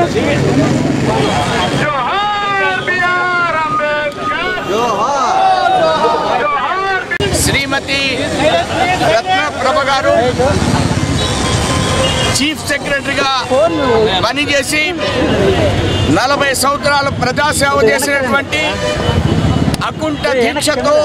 జోహార్ BR Ambedkar జోహార్ శ్రీమతి రత్న ప్రభ గారు chief సెక్రటరీగా పనిచేసి నలభై సంవత్సరాలు ప్రజాసేవ చేసినటువంటి అకుంఠ దీక్షతో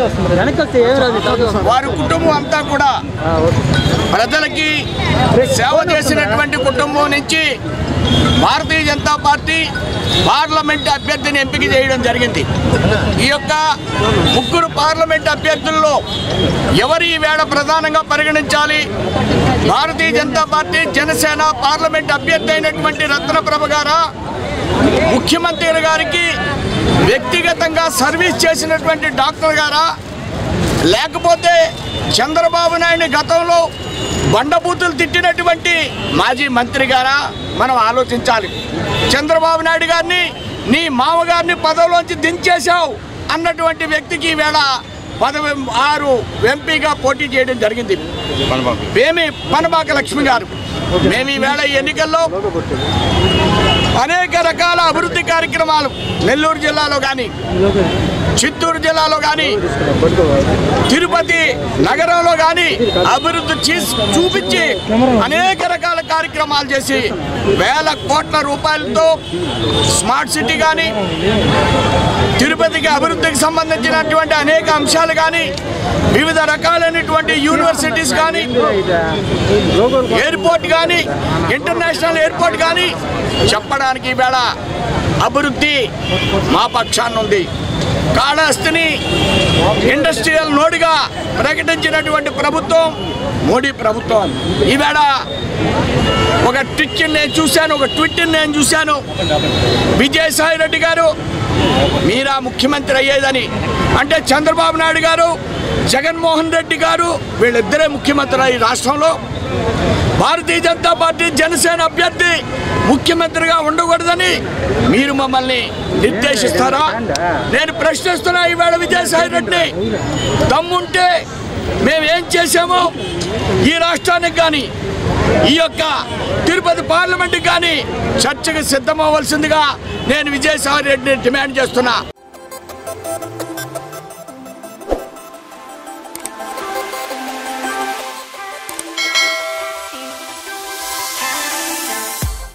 వారి కుటుంబం అంతా కూడా ప్రజలకి సేవ చేసినటువంటి కుటుంబం నుంచి భారతీయ జనతా పార్టీ పార్లమెంట్ అభ్యర్థిని ఎంపిక చేయడం జరిగింది ఈ యొక్క ముగ్గురు పార్లమెంట్ అభ్యర్థుల్లో ఎవరు ఈ వేళ ప్రధానంగా పరిగణించాలి భారతీయ జనతా పార్టీ జనసేన పార్లమెంట్ అభ్యర్థి అయినటువంటి రత్నప్రభ గారా ముఖ్యమంత్రి గారికి వ్యక్తిగతంగా సర్వీస్ చేసినటువంటి డాక్టర్ గారా లేకపోతే చంద్రబాబు నాయుడు గతంలో బండబూతులు తిట్టినటువంటి మాజీ మంత్రి గారా మనం ఆలోచించాలి చంద్రబాబు నాయుడు గారిని నీ మామగారిని పదవిలోంచి దించేశావు అన్నటువంటి వ్యక్తికి ఈవేళ పదవి ఆరు ఎంపీగా పోటీ చేయడం జరిగింది మేమి పనబాక లక్ష్మి గారు మేము ఈవేళ ఈ ఎన్నికల్లో అనేక రకాల అభివృద్ధి కార్యక్రమాలు నెల్లూరు జిల్లాలో కానీ చిత్తూరు జిల్లాలో కానీ తిరుపతి నగరంలో కానీ అభివృద్ధి చేసి చూపించి అనేక రకాల కార్యక్రమాలు చేసి వేల కోట్ల రూపాయలతో స్మార్ట్ సిటీ కానీ తిరుపతికి అభివృద్ధికి సంబంధించినటువంటి అనేక అంశాలు కానీ వివిధ రకాలైనటువంటి యూనివర్సిటీస్ కానీ ఎయిర్పోర్ట్ కానీ ఇంటర్నేషనల్ ఎయిర్పోర్ట్ కానీ చెప్పడానికి ఈవేళ అభివృద్ధి మా పక్షాన ఉంది కాళహస్తిని ఇండస్ట్రియల్ నోడుగా ప్రకటించినటువంటి ప్రభుత్వం మోడీ ప్రభుత్వం ఈవేళ ఒక ట్విట్ నేను చూశాను ఒక ట్విట్ నేను చూశాను విజయసాయి రెడ్డి గారు మీరా ముఖ్యమంత్రి అయ్యేదని అంటే చంద్రబాబు నాయుడు గారు జగన్మోహన్ రెడ్డి గారు వీళ్ళిద్దరే ముఖ్యమంత్రి ఈ రాష్ట్రంలో భారతీయ జనతా పార్టీ జనసేన అభ్యర్థి ముఖ్యమంత్రిగా ఉండకూడదని మీరు మమ్మల్ని నిర్దేశిస్తారా నేను ప్రశ్నిస్తున్నా ఈవేళ విజయసాయి రెడ్డి దమ్ముంటే మేము ఏం చేసామో ఈ రాష్ట్రానికి కానీ ఈ యొక్క తిరుపతి పార్లమెంట్కి కానీ చర్చకు సిద్ధమవ్వాల్సిందిగా నేను విజయసాయి రెడ్డిని డిమాండ్ చేస్తున్నా